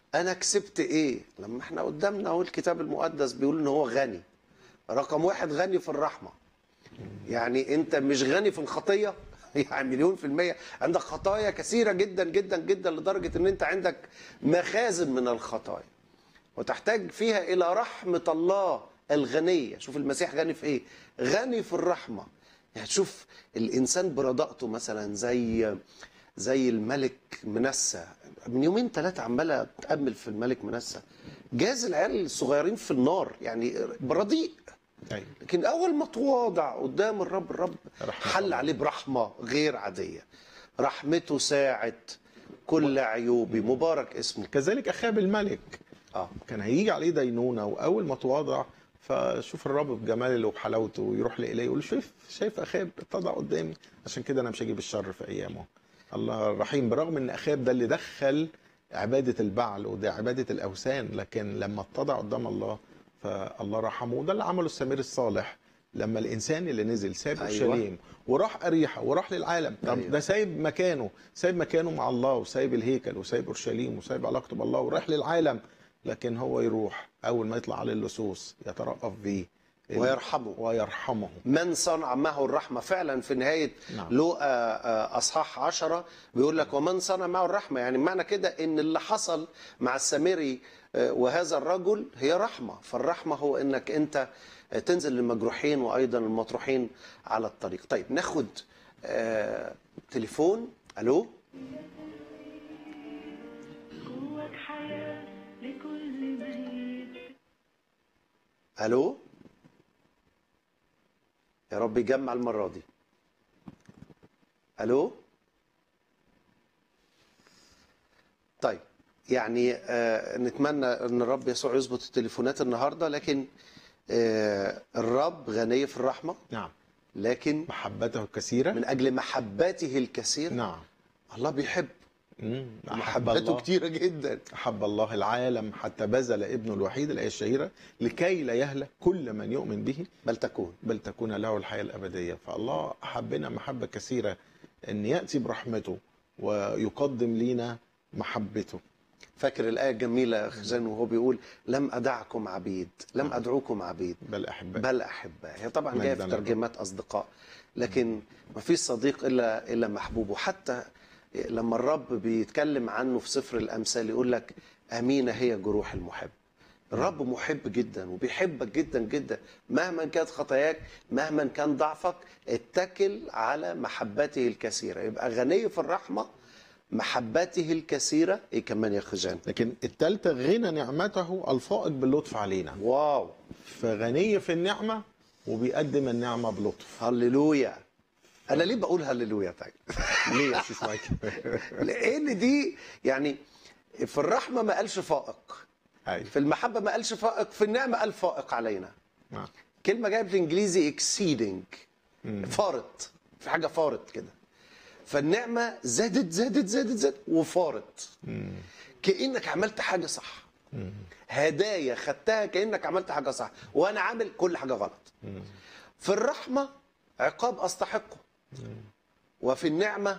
انا كسبت ايه لما احنا قدامنا اهو الكتاب المقدس بيقول ان هو غني رقم واحد غني في الرحمه يعني انت مش غني في الخطيه يعني مليون في المية عندك خطايا كثيرة جدا جدا جدا لدرجة ان انت عندك مخازن من الخطايا وتحتاج فيها الى رحمة الله الغنية شوف المسيح غني في ايه غني في الرحمة يعني شوف الانسان برضاءته مثلا زي زي الملك منسى من يومين ثلاثة عمالة اتأمل في الملك منسى جاز العيال الصغيرين في النار يعني برضيء أيوة. لكن اول ما تواضع قدام الرب الرب رحمة حل الله. عليه برحمه غير عاديه رحمته ساعت كل عيوبي مبارك اسمه كذلك اخاب الملك اه كان هيجي عليه دينونه واول ما تواضع فشوف الرب بجماله وبحلاوته ويروح لإليه يقول شايف شايف اخاب اتضع قدامي عشان كده انا مش هجيب الشر في ايامه الله الرحيم برغم ان اخاب ده اللي دخل عباده البعل وده عباده الاوثان لكن لما اتضع قدام الله فالله رحمه وده اللي عمله السمير الصالح لما الانسان اللي نزل ساب أيوة. اورشليم وراح اريحه وراح للعالم طب أيوة. ده سايب مكانه سايب مكانه مع الله وسايب الهيكل وسايب اورشليم وسايب علاقته بالله وراح للعالم لكن هو يروح اول ما يطلع عليه اللصوص يترأف بيه ويرحمه. ويرحمه من صنع معه الرحمة فعلا في نهاية نعم. لوقا آه، أصحاح عشرة بيقول لك ومن صنع معه الرحمة يعني معنى كده إن اللي حصل مع السامري آه، وهذا الرجل هي رحمة فالرحمة هو إنك أنت آه، تنزل للمجروحين وأيضا المطروحين على الطريق طيب ناخد آه، تليفون ألو جواك حياة لكل ميت ألو يا رب يجمع المرة دي ألو طيب يعني آه نتمنى ان الرب يسوع يظبط التليفونات النهارده لكن آه الرب غني في الرحمه نعم لكن محبته الكثيره من اجل محبته الكثير نعم الله بيحب مم. أحب محبته الله كتيره جدا أحب الله العالم حتى بذل ابنه الوحيد الآية الشهيرة لكي لا يهلك كل من يؤمن به بل تكون بل تكون له الحياة الأبدية فالله أحبنا محبة كثيرة أن يأتي برحمته ويقدم لنا محبته فاكر الايه الجميله يا خزان وهو بيقول لم ادعكم عبيد لم ادعوكم عبيد بل أحبه بل احباء هي طبعا جايه في مجداً ترجمات اصدقاء لكن ما فيش صديق الا الا محبوب وحتى لما الرب بيتكلم عنه في سفر الامثال يقول لك امينه هي جروح المحب الرب محب جدا وبيحبك جدا جدا مهما كانت خطاياك مهما كان ضعفك اتكل على محبته الكثيره يبقى غني في الرحمه محبته الكثيره ايه كمان يا خجان لكن التالتة غنى نعمته الفائق باللطف علينا واو فغني في النعمة وبيقدم النعمة بلطف هللويا انا ليه بقول هللويا طيب ليه يا سيس مايكل؟ لان دي يعني في الرحمه ما قالش فائق أيوة. في المحبه ما قالش فائق في النعمه قال فائق علينا نعم. كلمه جايه بالانجليزي exceeding فارط في حاجه فارط كده فالنعمه زادت زادت زادت زادت وفارط كانك عملت حاجه صح هدايا خدتها كانك عملت حاجه صح وانا عامل كل حاجه غلط في الرحمه عقاب استحقه وفي النعمه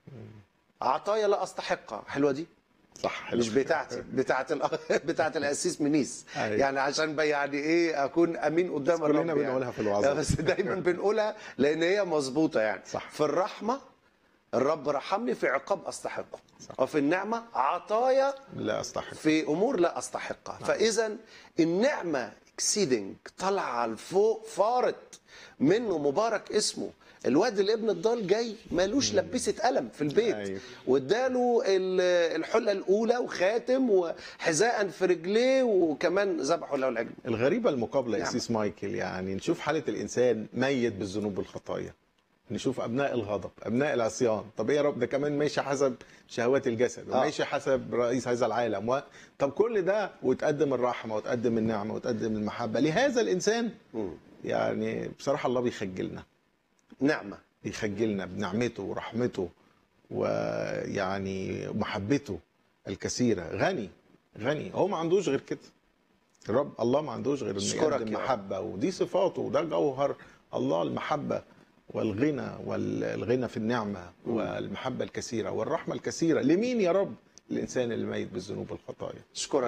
عطايا لا استحقها حلوه دي صح حلو. مش بتاعتي بتاعت ال... بتاعت القسيس منيس أيوة. يعني عشان بقى يعني ايه اكون امين قدام كلنا الرب يعني. بنقولها في الوعظات. بس دايما بنقولها لان هي مظبوطه يعني صح. في الرحمه الرب رحمني في عقاب استحقه صح. وفي النعمه عطايا لا أستحق في امور لا استحقها فاذا النعمه اكسيدنج طالعه لفوق فارت منه مبارك اسمه الواد الابن الضال جاي مالوش لبسه قلم في البيت أيوة. واداله ال- الحله الاولى وخاتم وحذاء في رجليه وكمان ذبحوا له العجل الغريبة المقابلة يا نعم. سيس مايكل يعني نشوف حالة الإنسان ميت بالذنوب والخطايا نشوف أبناء الغضب أبناء العصيان طب إيه يا رب ده كمان ماشي حسب شهوات الجسد آه. وماشي حسب رئيس هذا العالم و... طب كل ده وتقدم الرحمة وتقدم النعمة وتقدم المحبة لهذا الإنسان مم. يعني بصراحة الله بيخجلنا نعمه بيخجلنا بنعمته ورحمته ويعني محبته الكثيرة غني غني هو ما عندوش غير كده الرب الله ما عندوش غير انه أشكرك يقدم يا رب. محبة ودي صفاته وده جوهر الله المحبة والغنى والغنى في النعمة والمحبة الكثيرة والرحمة الكثيرة لمين يا رب الانسان اللي ميت بالذنوب والخطايا اشكرك